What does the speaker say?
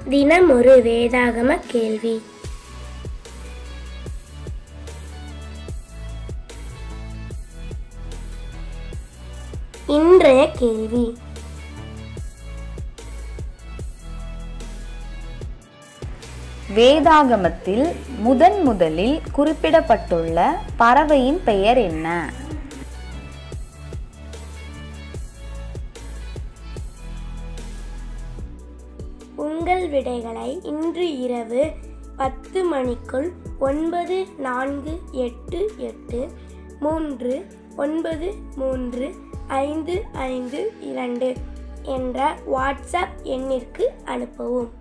தினமொரு வேதாகம கேள்வி இன்றைய கேள்வி வேதாகமத்தில் முதன் முதலில் குறிப்பிடப்பட்டுள்ள பறவையின் பெயர் என்ன உங்கள் விடைகளை இன்று இரவு பத்து மணிக்குள் ஒன்பது நான்கு எட்டு எட்டு மூன்று ஒன்பது மூன்று ஐந்து ஐந்து இரண்டு என்ற வாட்ஸ்அப் எண்ணிற்கு அனுப்பவும்